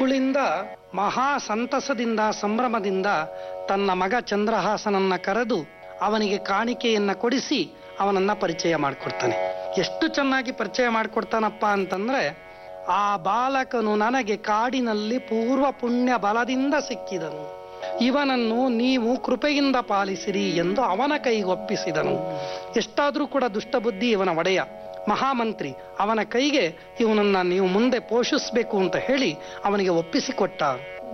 ನಕುಳಿಂದ ಮಹಾ ಸಂತಸದಿಂದ ಸಂಭ್ರಮದಿಂದ ತನ್ನ ಮಗ ಚಂದ್ರಹಾಸನನ್ನ ಕರೆದು ಅವನಿಗೆ ಕಾಣಿಕೆಯನ್ನ ಕೊಡಿಸಿ ಅವನನ್ನ ಪರಿಚಯ ಮಾಡಿಕೊಡ್ತಾನೆ ಎಷ್ಟು ಚೆನ್ನಾಗಿ ಪರಿಚಯ ಮಾಡಿಕೊಡ್ತಾನಪ್ಪ ಅಂತಂದ್ರೆ ಆ ಬಾಲಕನು ನನಗೆ ಕಾಡಿನಲ್ಲಿ ಪೂರ್ವ ಪುಣ್ಯ ಬಲದಿಂದ ಸಿಕ್ಕಿದನು ಇವನನ್ನು ನೀವು ಕೃಪೆಯಿಂದ ಪಾಲಿಸಿರಿ ಎಂದು ಅವನ ಕೈಗೆ ಒಪ್ಪಿಸಿದನು ಎಷ್ಟಾದ್ರೂ ಕೂಡ ದುಷ್ಟಬುದ್ಧಿ ಇವನ ಒಡೆಯ ಮಹಾಮಂತ್ರಿ ಅವನ ಕೈಗೆ ಇವನನ್ನ ನೀವು ಮುಂದೆ ಪೋಷಿಸಬೇಕು ಅಂತ ಹೇಳಿ ಅವನಿಗೆ ಒಪ್ಪಿಸಿಕೊಟ್ಟ